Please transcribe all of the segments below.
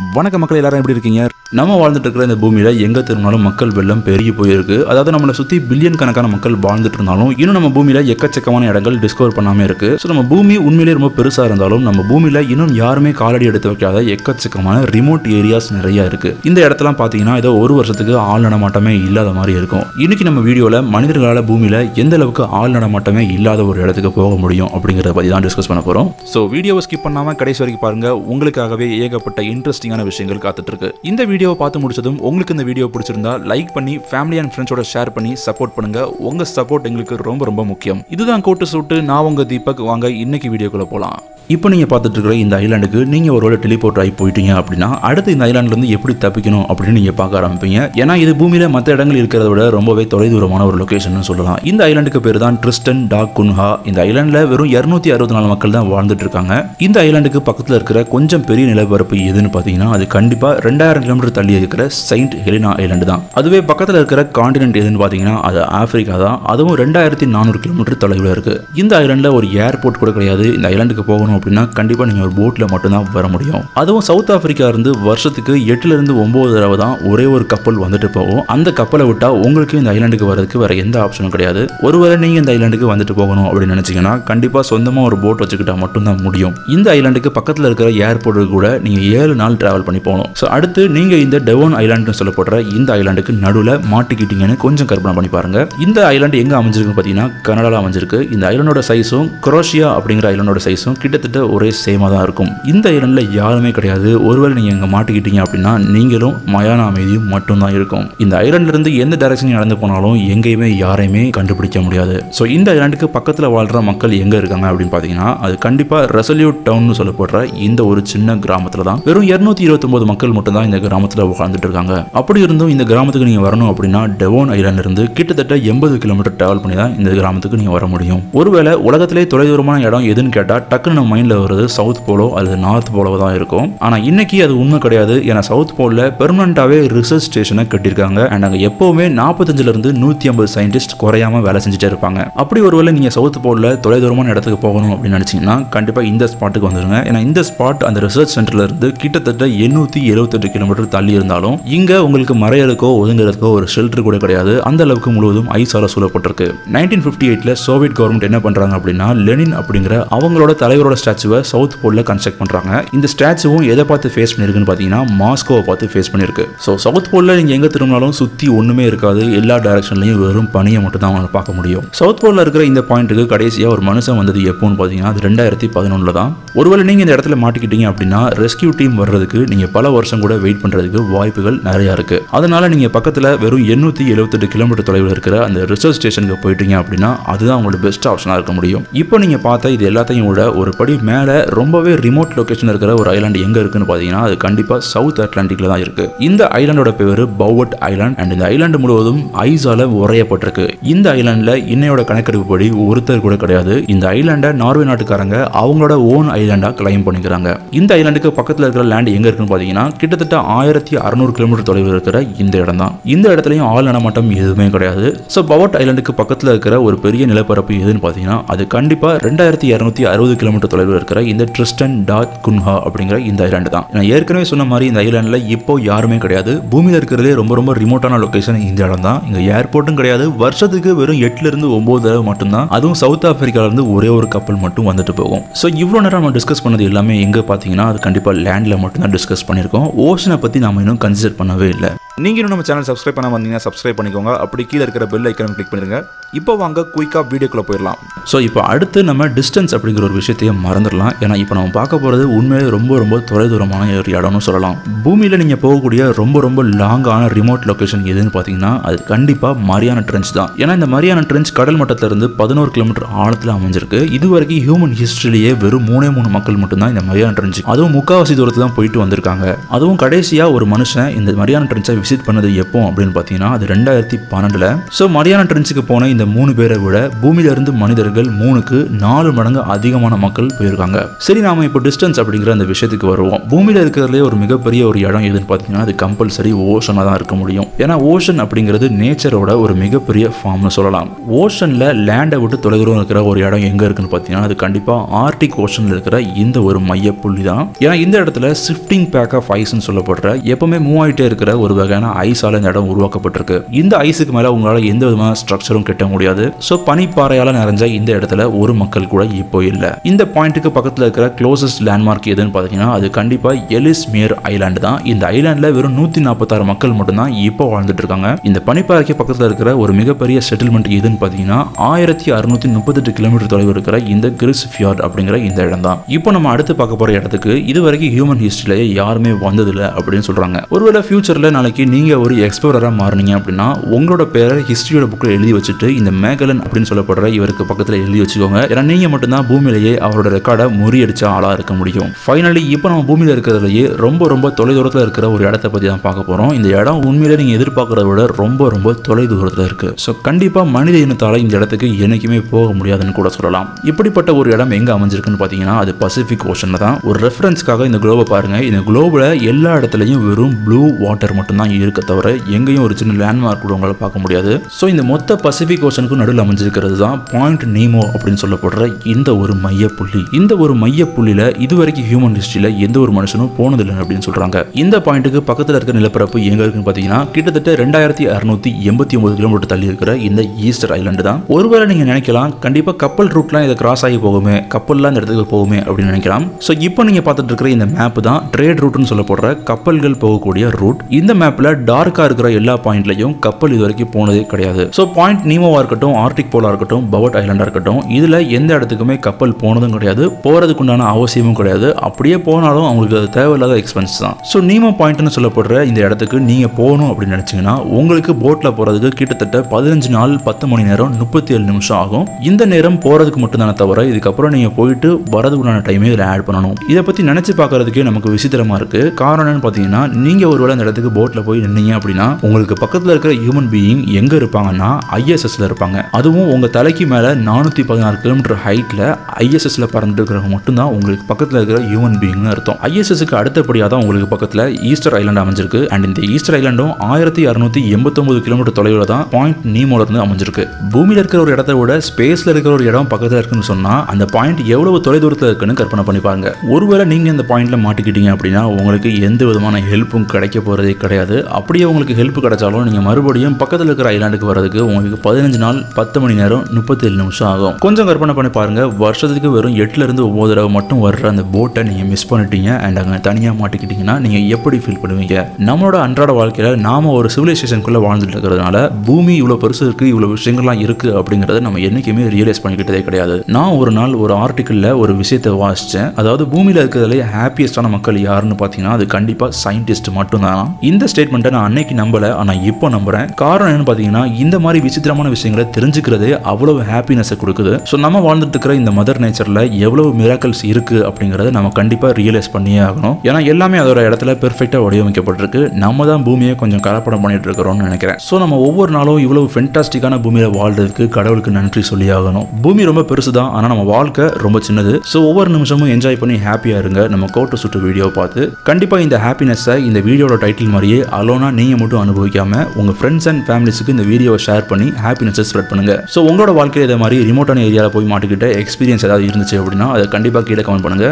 வணக்க மக்கள் எல்லாரும் எப்படி இருக்கீங்க நம்ம வாழ்ந்துட்டு இருக்கிற இந்த பூமியில எங்க திரும்பினாலும் மக்கள் வெள்ளம் பெருகி போயிருக்கு அதாவது நம்மளை சுத்தி பில்லியன் கணக்கான மக்கள் வாழ்ந்துட்டு இருந்தாலும் இன்னும் நம்ம பூமியில எக்கச்சக்கமான இடங்கள் டிஸ்கவர் பண்ணாம இருக்கு ஸோ நம்ம பூமி உண்மையிலேயே ரொம்ப பெருசா இருந்தாலும் நம்ம பூமியில இன்னும் யாருமே காலடி எடுத்து வைக்காத எக்கச்சக்கமான ரிமோட் ஏரியாஸ் நிறைய இருக்கு இந்த இடத்தெல்லாம் பாத்தீங்கன்னா ஏதோ ஒரு வருஷத்துக்கு ஆள் நடமாட்டமே இல்லாத மாதிரி இருக்கும் இன்னைக்கு நம்ம வீடியோல மனிதர்களால பூமியில எந்த அளவுக்கு ஆள் நடமாட்டமே இல்லாத ஒரு இடத்துக்கு போக முடியும் அப்படிங்கறத பத்தி தான் டிஸ்கஸ் பண்ண போறோம் ஸோ வீடியோவை ஸ்கிப் பண்ணாம கடைசி வரைக்கும் பாருங்க உங்களுக்காகவே ஏகப்பட்ட இன்ட்ரெஸ்டிங்கான விஷயங்கள் காத்துட்டு இருக்கு இந்த வீடியோவை பார்த்து முடிச்சதும் உங்களுக்கு இந்த வீடியோ பிடிச்சிருந்தா லைக் பண்ணி ஃபேமிலி அண்ட் ஃப்ரெண்ட்ஸோட ஷேர் பண்ணி சப்போர்ட் பண்ணுங்க உங்க சப்போர்ட் எங்களுக்கு ரொம்ப ரொம்ப முக்கியம் இதுதான் கோட்டு சூட்டு நான் உங்க தீபக் வாங்க இன்னைக்கு வீடியோக்குள்ள போலாம் இப்போ நீங்கள் பார்த்துட்டு இருக்கிற இந்த ஐலாண்டுக்கு நீங்கள் ஒரு வேளை டெலிபோர்ட் ஆகி போயிட்டீங்க அப்படின்னா அடுத்து இந்த ஐலாண்ட்லேருந்து எப்படி தப்பிக்கணும் அப்படின்னு நீங்கள் பார்க்க ஆரம்பிப்பீங்க ஏன்னா இது பூமியில் மற்ற இடங்கள் இருக்கிறத விட ரொம்பவே தொலைதூரமான ஒரு லொகேஷன் சொல்லலாம் இந்த ஐலாண்டுக்கு பேர் தான் ட்ரிஸ்டன் டாக் குன்ஹா இந்த ஐலாண்டில் வெறும் இரநூத்தி அறுபத்தி நாலு மக்கள் தான் வாழ்ந்துட்டு இருக்காங்க இந்த ஐலாண்டுக்கு பக்கத்தில் இருக்கிற கொஞ்சம் பெரிய நிலப்பரப்பு எதுன்னு பார்த்தீங்கன்னா அது கண்டிப்பாக ரெண்டாயிரம் கிலோமீட்டர் தள்ளி இருக்கிற செயின்ட் ஹெலினா ஐலாண்டு தான் அதுவே பக்கத்தில் இருக்கிற காண்டினென்ட் எதுன்னு பார்த்தீங்கன்னா அது ஆப்பிரிக்கா தான் அதுவும் ரெண்டாயிரத்தி நானூறு கிலோமீட்டர் தொலைவில் இருக்கு இந்த ஐலாண்டில் ஒரு ஏர்போர்ட் கூட கிடையாது இந்த ஐலாண்டுக்கு போகணும் அப்படின்னா கண்டிப்பாக நீங்கள் ஒரு போட்டில் மட்டும்தான் வர முடியும் அதுவும் சவுத் ஆப்பிரிக்கா இருந்து வருஷத்துக்கு எட்டுல இருந்து ஒன்பது தடவை தான் ஒரே ஒரு கப்பல் வந்துட்டு போகும் அந்த கப்பலை விட்டா உங்களுக்கு இந்த ஐலாண்டுக்கு வரதுக்கு வேற எந்த ஆப்ஷனும் கிடையாது ஒருவேளை நீங்க இந்த ஐலாண்டுக்கு வந்துட்டு போகணும் அப்படின்னு நினைச்சீங்கன்னா கண்டிப்பா சொந்தமா ஒரு போட் வச்சுக்கிட்டா மட்டும்தான் முடியும் இந்த ஐலாண்டுக்கு பக்கத்துல இருக்கிற ஏர்போர்ட்டுக்கு கூட நீங்க ஏழு நாள் டிராவல் பண்ணி போகணும் ஸோ அடுத்து நீங்க இந்த டெவோன் ஐலாண்டுன்னு சொல்லப்படுற இந்த ஐலாண்டுக்கு நடுவில் மாட்டிக்கிட்டீங்கன்னு கொஞ்சம் கற்பனை பண்ணி பாருங்க இந்த ஐலாண்டு எங்க அமைஞ்சிருக்குன்னு பார்த்தீங்கன்னா கனடால அமைஞ்சிருக்கு இந்த ஐலாண்டோட சைஸும் குரோஷியா அப்படிங்கிற ஐலாண்டோட சைஸும் கிட்டத்தட்ட ஒரே சேமாக தான் இருக்கும் இந்த ஐலாண்டில் யாருமே கிடையாது ஒருவேளை நீங்கள் இங்கே மாட்டிக்கிட்டீங்க அப்படின்னா நீங்களும் மயான அமைதியும் மட்டும்தான் இருக்கும் இந்த ஐலாண்ட்ல இருந்து எந்த டைரக்ஷன் நடந்து போனாலும் எங்கேயுமே யாரையுமே கண்டுபிடிக்க முடியாது ஸோ இந்த ஐலாண்டுக்கு பக்கத்தில் வாழ்கிற மக்கள் எங்கே இருக்காங்க அப்படின்னு பார்த்தீங்கன்னா அது கண்டிப்பாக ரெசல்யூட் டவுன் சொல்லப்படுற இந்த ஒரு சின்ன கிராமத்தில் தான் வெறும் இரநூத்தி இருபத்தொன்பது மக்கள் மட்டும் தான் இந்த கிராமத்தில் வாழ்ந்துட்டு இருக்காங்க அப்படி இருந்தும் இந்த கிராமத்துக்கு நீங்கள் வரணும் அப்படின்னா டெவோன் ஐலாண்ட்ல இருந்து கிட்டத்தட்ட எண்பது கிலோமீட்டர் டிராவல் பண்ணி தான் இந்த கிராமத்துக்கு நீங்கள் வர முடியும் ஒருவேளை உலகத்திலே தொலைதூரமான இடம் எதுன்னு கேட்டால் டக்குன்னு நம்ம மைண்டில் வருது சவுத் போலோ அல்லது நார்த் போலோ தான் இருக்கும் ஆனால் இன்னைக்கு அது உண்மை கிடையாது ஏன்னா சவுத் போலில் பெர்மனண்டாகவே ரிசர்ச் ஸ்டேஷனை கட்டியிருக்காங்க அண்ட் அங்கே எப்போவுமே நாற்பத்தஞ்சுல இருந்து நூற்றி ஐம்பது சயின்டிஸ்ட் குறையாம வேலை செஞ்சுட்டே இருப்பாங்க அப்படி ஒருவேளை நீங்கள் சவுத் போலில் தொலைதூரமான இடத்துக்கு போகணும் அப்படின்னு நினச்சிங்கன்னா கண்டிப்பாக இந்த ஸ்பாட்டுக்கு வந்துருங்க ஏன்னா இந்த ஸ்பாட் அந்த ரிசர்ச் சென்டர்ல இருந்து கிட்டத்தட்ட எண்ணூற்றி எழுபத்தெட்டு கிலோமீட்டர் தள்ளி இருந்தாலும் இங்கே உங்களுக்கு மறையலுக்கோ ஒதுங்குறதுக்கோ ஒரு ஷெல்டர் கூட கிடையாது அந்த அளவுக்கு முழுவதும் ஐஸால சூழப்பட்டிருக்கு நைன்டீன் ஃபிஃப்டி எயிட்டில் சோவியட் கவர்மெண்ட் என்ன பண்ணுறாங்க அப்படின்னா லெனின் அப்படிங்கிற அவங்களோட தலைவரோட ஸ்டாச்சுவை சவுத் போலில் கன்ஸ்ட்ரக்ட் பண்ணுறாங்க இந்த ஸ்டாச்சுவும் எதை பார்த்து ஃபேஸ் பண்ணியிருக்குன்னு பார்த்தீங்கன்னா மாஸ்கோவை பார்த்து ஃபேஸ் பண்ணியிருக்கு ஸோ சவுத் போலில் நீங்கள் எங்கே திரும்பினாலும் சுற்றி ஒன்றுமே இருக்காது எல்லா டைரக்ஷன்லையும் வெறும் பனியை மட்டும் தான் அவங்களால பார்க்க முடியும் சவுத் போலில் இருக்கிற இந்த பாயிண்ட்டுக்கு கடைசியாக ஒரு மனுஷன் வந்தது எப்போன்னு பார்த்தீங்கன்னா அது ரெண்டாயிரத்தி பதினொன்றில் தான் ஒருவேளை நீங்கள் இந்த இடத்துல மாட்டிக்கிட்டீங்க அப்படின்னா ரெஸ்கியூ டீம் வர்றதுக்கு நீங்கள் பல வருஷம் கூட வெயிட் பண்ணுறதுக்கு வாய்ப்புகள் நிறையா இருக்குது அதனால நீங்கள் பக்கத்தில் வெறும் எண்ணூற்றி எழுபத்தெட்டு கிலோமீட்டர் தொலைவில் இருக்கிற அந்த ரிசர்ச் ஸ்டேஷனுக்கு போயிட்டீங்க அப்படின்னா அதுதான் உங்களோட பெஸ்ட் ஆப்ஷனாக இருக்க முடியும் இப்போ நீங்கள் பார்த்த இது எல்லாத்தையும் விட ஒரு படி மேலே ரொம்பவே ரிமோட் லொகேஷன் இருக்கிற ஒரு ஐலாண்ட் எங்கே இருக்குன்னு பார்த்தீங்கன்னா அது கண்டிப்பாக சவுத் அட்லாண்டிக்கில் தான் இருக்குது இந்த ஐலாண்டோட பேர் பவுவட் ஐலாண்ட் அண்ட் இந்த ஐலாண்டு முழுவதும் ஐஸால உரையப்பட்டிருக்கு இந்த ஐலாண்டில் இன்னையோட கணக்கெடுப்புப்படி ஒருத்தர் கூட கிடையாது இந்த ஐலாண்டை நார்வே நாட்டுக்காரங்க அவங்களோட ஓன் ஐலாண்டாக கிளைம் பண்ணிக்கிறாங்க இந்த ஐலாண்டுக்கு பக்கத்தில் இருக்கிற லேண்ட் எங்கே இருக்குன்னு பார்த்தீங்கன்னா கிட்டத்தட்ட ஆயிரத்தி அறுநூறு கிலோமீட்டர் தொலைவில் இருக்கிற இந்த இடம் தான் இந்த இடத்துலையும் ஆள் நடமாட்டம் எதுவுமே கிடையாது ஸோ பவட் ஐலாண்டுக்கு பக்கத்தில் இருக்கிற ஒரு பெரிய நிலப்பரப்பு எதுன்னு பார்த்தீங்கன்னா அது கண்டிப்பாக ரெண்டாயிரத்தி இரநூத்தி அறுபது கிலோமீட்டர் தொலைவில் இருக்கிற இந்த ட்ரிஸ்டன் டாட் குன்ஹா அப்படிங்கிற இந்த ஐலாண்டு தான் நான் ஏற்கனவே சொன்ன மாதிரி இந்த ஐலாண்டில் இப்போ யாருமே கிடையாது பூமியில் இருக்கிறதே ரொம்ப ரொம்ப ரிமோட்டான லொகேஷன் இந்த இடம் தான் இங்கே ஏர்போர்ட்டும் கிடையாது வருஷத்துக்கு வெறும் எட்டுல இருந்து ஒன்பது தடவை மட்டும்தான் அதுவும் சவுத் ஆப்பிரிக்கால இருந்து ஒரே ஒரு கப்பல் மட்டும் வந்துட்டு போகும் ஸோ இவ்வளோ நேரம் நம்ம டிஸ்கஸ் பண்ணது எல்லாமே எங்கே பார்த்தீங்கன்னா அது கண்டிப்பாக லேண்டில் மட்டும்தான் டிஸ்கஸ் பண்ணியிருக்கோம் ஓஷனை பற்றி நாம இன்னும் கன்சிடர் பண்ணவே இல்லை நீங்கள் இன்னும் நம்ம சேனல் சப்ஸ்கிரைப் பண்ண வந்தீங்கன்னா சப்ஸ்கிரைப் பண்ணிக்கோங்க அப்படி கீழே இருக்கிற பெல் ஐக்கனை கிளிக் பண்ணிருங்க இப்போ வாங்க குயிக்காக வீடியோக்குள்ளே போயிடலாம் ஸோ இப்போ அடுத்து நம்ம டிஸ்டன்ஸ் அப்படிங்கிற ஒரு விஷயத்தையே மறந்துடலாம் ஏன்னா இப்போ நம்ம பார்க்க போகிறது உண்மையிலே ரொம்ப ரொம்ப தொலைதூரமான ஒரு இடம்னு சொல்லலாம் பூமியில் நீங்கள் போகக்கூடிய ரொம்ப ரொம்ப லாங்கான ரிமோட் லொகேஷன் எதுன்னு பார்த்தீங்கன்னா அது கண்டிப்பாக மரியான ட்ரென்ச் தான் ஏன்னா இந்த மரியான ட்ரென்ச் கடல் மட்டத்திலிருந்து பதினோரு கிலோமீட்டர் ஆழத்தில் அமைஞ்சிருக்கு இது வரைக்கும் ஹியூமன் ஹிஸ்டரியிலேயே வெறும் மூணே மூணு மக்கள் மட்டும்தான் இந்த மரியான ட்ரென்ச் அதுவும் முக்காவாசி தூரத்து தான் போயிட்டு வந்திருக்காங்க அதுவும் கடைசியாக ஒரு மனுஷன் இந்த மரியான ட்ரென்ச்சை விசிட் விசிட் பண்ணது எப்போ அப்படின்னு பார்த்தீங்கன்னா அது ரெண்டாயிரத்தி பன்னெண்டுல ஸோ மரியானா ட்ரென்ச்சுக்கு போன இந்த மூணு பேரை விட பூமியில இருந்து மனிதர்கள் மூணுக்கு நாலு மடங்கு அதிகமான மக்கள் போயிருக்காங்க சரி நாம இப்போ டிஸ்டன்ஸ் அப்படிங்கிற அந்த விஷயத்துக்கு வருவோம் பூமியில இருக்கிறதுலே ஒரு மிகப்பெரிய ஒரு இடம் எதுன்னு பார்த்தீங்கன்னா அது கம்பல்சரி ஓஷனாக தான் இருக்க முடியும் ஏன்னா ஓஷன் அப்படிங்கிறது நேச்சரோட ஒரு மிகப்பெரிய ஃபார்ம்னு சொல்லலாம் ஓஷன்ல லேண்டை விட்டு தொலைதூரம் இருக்கிற ஒரு இடம் எங்க இருக்குன்னு பார்த்தீங்கன்னா அது கண்டிப்பா ஆர்டிக் ஓஷன்ல இருக்கிற இந்த ஒரு மைய புள்ளி தான் ஏன்னா இந்த இடத்துல ஷிஃப்டிங் பேக் ஆஃப் ஐஸ்னு சொல்லப்படுற எப்பவுமே மூவ் ஆகிட்டே இருக்கிற ஒரு வகையான ஐஸால இந்த இடம் உருவாக்கப்பட்டிருக்கு இந்த ஐஸுக்கு மேல உங்களால எந்த விதமான ஸ்ட்ரக்சரும் கட்ட முடியாது ஸோ பனிப்பாறையால நிறைஞ்ச இந்த இடத்துல ஒரு மக்கள் கூட இப்போ இல்லை இந்த பாயிண்ட்டுக்கு பக்கத்தில் இருக்கிற க்ளோசஸ்ட் லேண்ட்மார்க் எதுன்னு பார்த்தீங்கன்னா அது கண்டிப்பா எலிஸ் மியர் ஐலாண்டு தான் இந்த ஐலாண்டில் வெறும் நூற்றி நாற்பத்தாறு மக்கள் மட்டும்தான் இப்போ வாழ்ந்துட்டு இருக்காங்க இந்த பனிப்பாறைக்கு பக்கத்தில் இருக்கிற ஒரு மிகப்பெரிய செட்டில்மெண்ட் எதுன்னு பார்த்தீங்கன்னா ஆயிரத்தி அறுநூத்தி முப்பத்தெட்டு கிலோமீட்டர் தொலைவு இருக்கிற இந்த கிரிஸ் ஃபியார்ட் அப்படிங்கிற இந்த இடம் தான் இப்போ நம்ம அடுத்து பார்க்க போற இடத்துக்கு இது வரைக்கும் ஹியூமன் ஹிஸ்டரியிலேயே யாருமே வந்ததில்லை அப்படின்னு சொல்றாங்க ஒருவேளை ஃபியூச்சர்ல நாளைக்கு நீங்க ஒரு எக்ஸ்ப்ளோரராக மாறினீங்க அப்படின்னா உங்களோட பேரை ஹிஸ்டரியோட புக்கில் எழுதி வச்சுட்டு இந்த மேகலன் அப்படின்னு சொல்லப்படுற இவருக்கு பக்கத்தில் எழுதி வச்சுக்கோங்க ஏன்னா நீங்க மட்டும்தான் பூமியிலேயே அவரோட ரெக்கார்டை முறியடிச்ச ஆளா இருக்க முடியும் ஃபைனலி இப்போ நம்ம பூமியில இருக்கிறதுலயே ரொம்ப ரொம்ப தொலைதூரத்தில் இருக்கிற ஒரு இடத்த பத்தி தான் பார்க்க போறோம் இந்த இடம் உண்மையிலே நீங்க எதிர்பார்க்கறத விட ரொம்ப ரொம்ப தொலைதூரத்தில் இருக்கு ஸோ கண்டிப்பா மனித இனத்தால இந்த இடத்துக்கு என்னைக்குமே போக முடியாதுன்னு கூட சொல்லலாம் இப்படிப்பட்ட ஒரு இடம் எங்க அமைஞ்சிருக்குன்னு பார்த்தீங்கன்னா அது பசிபிக் ஓஷன்ல தான் ஒரு ரெஃபரன்ஸ்க்காக இந்த குளோபை பாருங்க இந்த குளோபில் எல்லா இடத்துலையும் வெறும் ப்ளூ வாட்டர் மட்டும்தான் இருக்க தவிர எங்கேயும் ஒரு சின்ன லேண்ட்மார்க் கூட உங்களால் பார்க்க முடியாது ஸோ இந்த மொத்த பசிபிக் ஓஷனுக்கும் நடுவில் அமைஞ்சிருக்கிறது தான் பாயிண்ட் நீமோ அப்படின்னு சொல்லப்படுற இந்த ஒரு மைய புள்ளி இந்த ஒரு மைய புள்ளியில இதுவரைக்கும் ஹியூமன் ஹிஸ்டரியில் எந்த ஒரு மனுஷனும் போனதில்லை அப்படின்னு சொல்றாங்க இந்த பாயிண்ட்டுக்கு பக்கத்தில் இருக்க நிலப்பரப்பு எங்க இருக்குன்னு பார்த்தீங்கன்னா கிட்டத்தட்ட ரெண்டாயிரத்தி அறுநூத்தி எண்பத்தி ஒன்பது கிலோமீட்டர் தள்ளி இருக்கிற இந்த ஈஸ்டர் ஐலாண்டு தான் ஒருவேளை நீங்க நினைக்கலாம் கண்டிப்பா கப்பல் ரூட்லாம் இதை கிராஸ் ஆகி போகுமே கப்பல்லாம் இந்த இடத்துக்கு போகுமே அப்படின்னு நினைக்கலாம் ஸோ இப்போ நீங்க பார்த்துட்டு இருக்கிற இந்த மேப் தான் ட்ரேட் ரூட்னு சொல்லப்படுற கப்பல்கள் போகக்கூடிய ரூட் இந்த மேப்ல டார்க்கா இருக்கிற எல்லா பாயிண்ட்லயும் கப்பல் இது வரைக்கும் போனதே கிடையாது ஸோ பாயிண்ட் நீமோவா இருக்கட்டும் ஆர்டிக் போலா இருக்கட்டும் பவட் ஐலாண்டா இருக்கட்டும் இதுல எந்த இடத்துக்குமே கப்பல் போனதும் கிடையாது போறதுக்குண்டான அவசியமும் கிடையாது அப்படியே போனாலும் அவங்களுக்கு அது தேவையில்லாத எக்ஸ்பென்ஸ் தான் ஸோ நீமோ பாயிண்ட்னு சொல்லப்படுற இந்த இடத்துக்கு நீங்க போகணும் அப்படின்னு நினைச்சீங்கன்னா உங்களுக்கு போட்ல போறதுக்கு கிட்டத்தட்ட பதினஞ்சு நாள் பத்து மணி நேரம் முப்பத்தி ஏழு நிமிஷம் ஆகும் இந்த நேரம் போறதுக்கு மட்டும்தானே தவிர இதுக்கப்புறம் நீங்க போயிட்டு வரதுக்குண்டான டைமே இதில் ஆட் பண்ணணும் இதை பத்தி நினைச்சு பார்க்கறதுக்கே நமக்கு விசித்திரமா இருக்கு காரணம் என்னன்னு பார்த்தீங்கன்னா நீங்க ஒருவேளை அந்த இடத்துக்கு போட்ல போய் நின்னீங்க அப்படின்னா உங்களுக்கு பக்கத்துல இருக்கிற ஹியூமன் பீயிங் எங்க இருப்பாங்கன்னா ஐஎஸ்எஸ்ல இருப்பாங்க அதுவும் உங்க தலைக்கு மேல நானூத்தி பதினாறு கிலோமீட்டர் ஹைட்ல ஐஎஸ்எஸ்ல பறந்துட்டு இருக்கிறவங்க மட்டும்தான் உங்களுக்கு பக்கத்துல இருக்கிற ஹியூமன் பீயிங்னு அர்த்தம் ஐஎஸ்எஸ்க்கு அடுத்தபடியாக தான் உங்களுக்கு பக்கத்துல ஈஸ்டர் ஐலாண்ட் அமைஞ்சிருக்கு அண்ட் இந்த ஈஸ்டர் ஐலாண்டும் ஆயிரத்தி அறுநூத்தி எண்பத்தொன்பது கிலோமீட்டர் தொலைவில் தான் பாயிண்ட் நீமோல இருந்து அமைஞ்சிருக்கு பூமியில இருக்கிற ஒரு இடத்த விட ஸ்பேஸ்ல இருக்கிற ஒரு இடம் பக்கத்துல இருக்குன்னு சொன்னா அந்த பாயிண்ட் எவ்வளவு தொலைதூரத்தில் இருக்குன்னு கற்பனை பண்ணி பாருங்க ஒருவேளை நீங்க இந்த பாயிண்ட்ல மாட்டிக்கிட்டீங்க அப்படின்னா உங்களுக்கு எந்த விதமான ஹெல்ப்பும் கிடைக்க போறதே கிடையாது அப்படியே உங்களுக்கு ஹெல்ப் கிடைச்சாலும் நீங்க மறுபடியும் பக்கத்தில் இருக்கிற ஐலாண்டுக்கு வரதுக்கு உங்களுக்கு பதினஞ்சு நாள் பத்து மணி நேரம் முப்பத்தி ஏழு நிமிஷம் ஆகும் கொஞ்சம் கற்பனை பண்ணி பாருங்க வருஷத்துக்கு வெறும் எட்டுல இருந்து ஒன்பது தடவை மட்டும் வர்ற அந்த போட்டை நீங்க மிஸ் பண்ணிட்டீங்க அண்ட் அங்க தனியா மாட்டிக்கிட்டீங்கன்னா நீங்க எப்படி ஃபீல் பண்ணுவீங்க நம்மளோட அன்றாட வாழ்க்கையில நாம ஒரு சிவிலைசேஷனுக்குள்ள வாழ்ந்துட்டு இருக்கிறதுனால பூமி இவ்வளவு பெருசு இருக்கு இவ்வளவு விஷயங்கள்லாம் இருக்கு அப்படிங்கறத நம்ம என்னைக்குமே ரியலைஸ் பண்ணிக்கிட்டதே கிடையாது நான் ஒரு நாள் ஒரு ஆர்டிக்கல்ல ஒரு விஷயத்தை வாசிச்சேன் அதாவது பூமியில இருக்கிறதுல ஹாப்பியஸ்டான மக்கள் யாருன்னு பார்த்தீங்கன்னா அது கண்டிப்பா சயின்டிஸ்ட் மட்டும்தான் இந்த ஸ்டேட்மெண்ட்டை நான் அன்னைக்கு நம்பல ஆனா இப்போ நம்புறேன் காரணம் என்னன்னு பார்த்தீங்கன்னா இந்த மாதிரி விசித்திரமான விஷயங்களை தெரிஞ்சுக்கிறதே அவ்வளவு ஹாப்பினஸை கொடுக்குது ஸோ நம்ம வாழ்ந்துட்டு இருக்கிற இந்த மதர் நேச்சர்ல எவ்வளவு மிராக்கல்ஸ் இருக்கு அப்படிங்கறத நம்ம கண்டிப்பா ரியலைஸ் பண்ணியே ஆகணும் ஏன்னா எல்லாமே அதோட இடத்துல பெர்ஃபெக்டா வடிவமைக்கப்பட்டிருக்கு நம்ம தான் பூமியை கொஞ்சம் கலப்படம் பண்ணிட்டு இருக்கிறோம்னு நினைக்கிறேன் ஸோ நம்ம ஒவ்வொரு நாளும் இவ்வளவு ஃபென்டாஸ்டிக்கான பூமியில வாழ்றதுக்கு கடவுளுக்கு நன்றி சொல்லி ஆகணும் பூமி ரொம்ப பெருசு தான் ஆனால் நம்ம வாழ்க்கை ரொம்ப சின்னது ஸோ ஒவ்வொரு நிமிஷமும் என்ஜாய் பண்ணி ஹாப்பியா இருங்க நம்ம கோட்டை சுட்டு வீடியோ பார்த்து கண்டிப்பா இந்த ஹாப்பினஸை இந்த வீடியோட டைட்டில் மாதிரியே அலோனா நீங்க மட்டும் அனுபவிக்காம உங்க ஃப்ரெண்ட்ஸ் அண்ட் ஃபேமிலிஸுக்கு இந்த வீடியோவை ஷேர் பண்ணி ஹாப்பினஸை ஸ்ப்ரெட் பண்ணுங்க ஸோ உங்களோட வாழ்க்கையில் இதே மாதிரி ரிமோட்டான ஏரியாவில் போய் மாட்டிக்கிட்ட எக்ஸ்பீரியன்ஸ் ஏதாவது இருந்துச்சு அப்படின்னா அதை கண்டிப்பாக கீழே கமெண்ட் பண்ணுங்க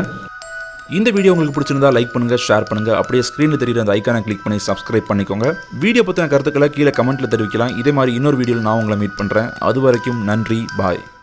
இந்த வீடியோ உங்களுக்கு பிடிச்சிருந்தா லைக் பண்ணுங்க ஷேர் பண்ணுங்க அப்படியே ஸ்க்ரீனில் தெரியுற அந்த ஐக்கானை கிளிக் பண்ணி சப்ஸ்கிரைப் பண்ணிக்கோங்க வீடியோ பற்றின கருத்துக்களை கீழே கமெண்ட்ல தெரிவிக்கலாம் இதே மாதிரி இன்னொரு வீடியோவில் நான் உங்களை மீட் பண்ணுறேன் அது வரைக்கும் நன்றி பாய்